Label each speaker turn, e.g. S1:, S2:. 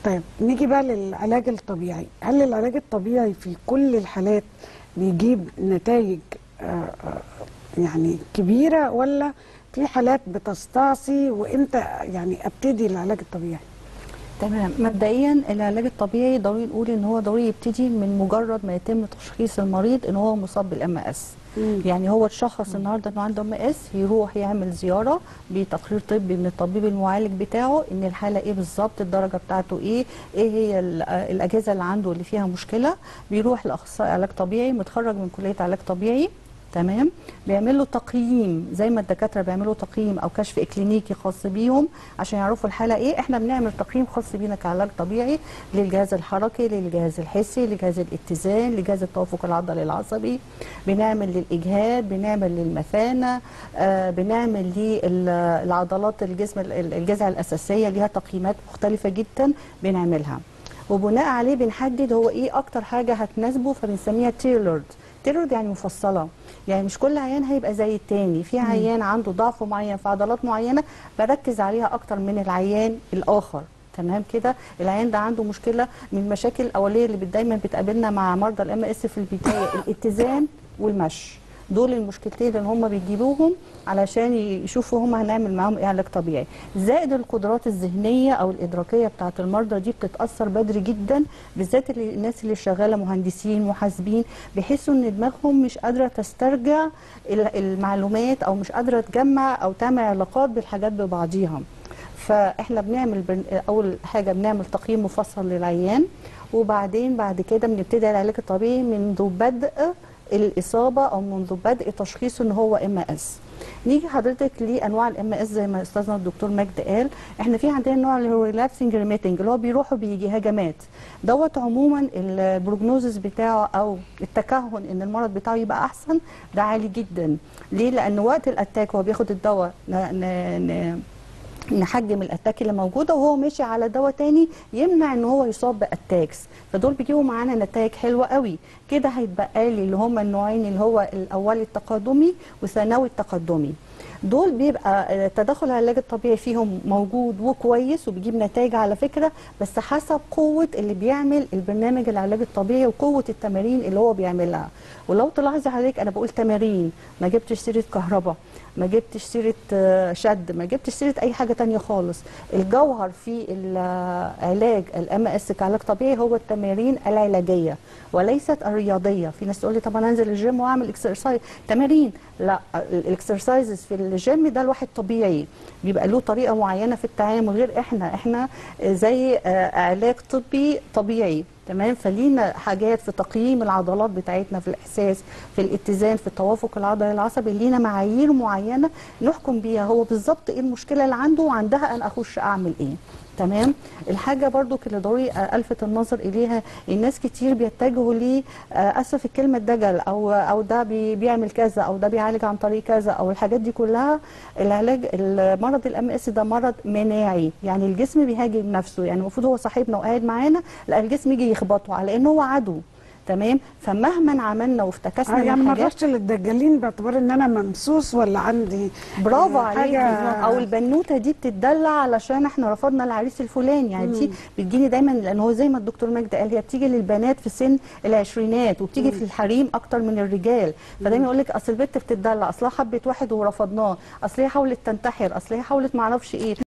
S1: طيب نيجي بقى للعلاج الطبيعي هل العلاج الطبيعي في كل الحالات بيجيب نتائج آه، آه، يعني كبيرة ولا في حالات بتستعصي وامتى يعني ابتدي العلاج الطبيعي
S2: تمام مبدئيا العلاج الطبيعي ضروري نقول ان هو ضروري يبتدي من مجرد ما يتم تشخيص المريض ان هو مصاب بالام اس
S1: مم.
S2: يعني هو اتشخص النهارده انه عنده ام اس يروح يعمل زياره بتقرير طبي من الطبيب المعالج بتاعه ان الحاله ايه بالظبط الدرجه بتاعته ايه ايه هي ال- آه، الاجهزه اللي عنده اللي فيها مشكله بيروح لاخصائي علاج طبيعي متخرج من كليه علاج طبيعي تمام بيعمل له تقييم زي ما الدكاتره بيعملوا تقييم او كشف اكلينيكي خاص بيهم عشان يعرفوا الحاله ايه احنا بنعمل تقييم خاص بينا كعلاج طبيعي للجهاز الحركي للجهاز الحسي لجهاز الاتزان لجهاز التوافق العضلي العصبي بنعمل للاجهاد بنعمل للمثانه آه بنعمل للعضلات الجسم ال- الجذع الاساسيه ليها تقييمات مختلفه جدا بنعملها وبناء عليه بنحدد هو ايه اكتر حاجه هتناسبه فبنسميها تيلورد تيلورد يعني مفصله يعني مش كل عيان هيبقى زي التاني في عيان عنده ضعف معين في عضلات معينه بركز عليها اكتر من العيان الاخر تمام كده العيان ده عنده مشكله من المشاكل الاوليه اللي بت- دايما بتقابلنا مع مرضى الام اس في البدايه الاتزان والمشي دول المشكلتين اللي هم بيجيبوهم علشان يشوفوا هم هنعمل معاهم ايه علاج طبيعي زائد القدرات الذهنيه او الادراكيه بتاعه المرضى دي بتتاثر بدري جدا بالذات اللي الناس اللي شغاله مهندسين محاسبين بيحسوا ان دماغهم مش قادره تسترجع ال- المعلومات او مش قادره تجمع او تعمل علاقات بالحاجات ببعضيها فاحنا بنعمل بن... اول حاجه بنعمل تقييم مفصل للعيان وبعدين بعد كده بنبتدي العلاج الطبيعي منذ بدء الاصابه او منذ بدء تشخيصه ان هو ام اس نيجي حضرتك لانواع الام اس زي ما استاذنا الدكتور مجد قال احنا في عندنا نوع اللي هو ريلابسنج ريميتنج اللي هو بيروح وبيجي هجمات دوت عموما البروجنوزس بتاعه او التكهن ان المرض بتاعه يبقى احسن ده عالي جدا ليه لان وقت الاتاك هو بياخد الدواء ن... ن... ن... نحجم الاتاك اللي موجوده وهو ماشي على دواء تاني يمنع ان هو يصاب باتاكس فدول بيجيبوا معانا نتائج حلوه قوي كده هيتبقى لي اللي هم النوعين اللي هو الاولي التقدمي وثانوي التقدمي دول بيبقى آه، تدخل العلاج الطبيعي فيهم موجود وكويس وبيجيب نتائج على فكره بس حسب قوه اللي بيعمل البرنامج العلاج الطبيعي وقوه التمارين اللي هو بيعملها ولو تلاحظي حضرتك انا بقول تمارين ما جبتش سيره كهرباء ما جبتش سيره آه، شد ما جبتش سيره اي حاجه تانية خالص الجوهر في العلاج الام اس كعلاج طبيعي هو التمارين العلاجيه وليست الرياضيه في ناس تقول لي طب انا انزل الجيم واعمل اكسرسايز تمارين لا الاكسرسايزز في الجيم ده الواحد طبيعي بيبقى له طريقه معينه في التعامل غير احنا احنا زي آه، علاج طبي طبيعي تمام فلينا حاجات في تقييم العضلات بتاعتنا في الاحساس في الاتزان في التوافق العضلي العصبي لينا معايير معينه نحكم بيها هو بالظبط ايه المشكله اللي عنده وعندها انا اخش اعمل ايه تمام الحاجه برضو اللي ضروري الفت النظر اليها الناس كتير بيتجهوا ل اسف الكلمه دجل او او ده بي- بيعمل كذا او ده بيعالج عن طريق كذا او الحاجات دي كلها العلاج المرض الام اس ده مرض مناعي يعني الجسم بيهاجم نفسه يعني المفروض هو صاحبنا وقاعد معانا لا الجسم يجي يخبطه على انه هو عدو تمام فمهما عملنا وافتكسنا
S1: آه، يعني
S2: من
S1: ما
S2: حاجات
S1: رحتش للدجالين باعتبار ان انا ممسوس ولا عندي
S2: برافو
S1: آه،
S2: عليكي او البنوته دي بتدلع علشان احنا رفضنا العريس الفلاني يعني دي بتجيني دايما لان هو زي ما الدكتور مجدي قال هي بتيجي للبنات في سن العشرينات وبتيجي في الحريم اكتر من الرجال فدايما يقول لك اصل البنت بتدلع اصلها حبت واحد ورفضناه اصل هي حاولت تنتحر اصل هي حاولت معرفش ايه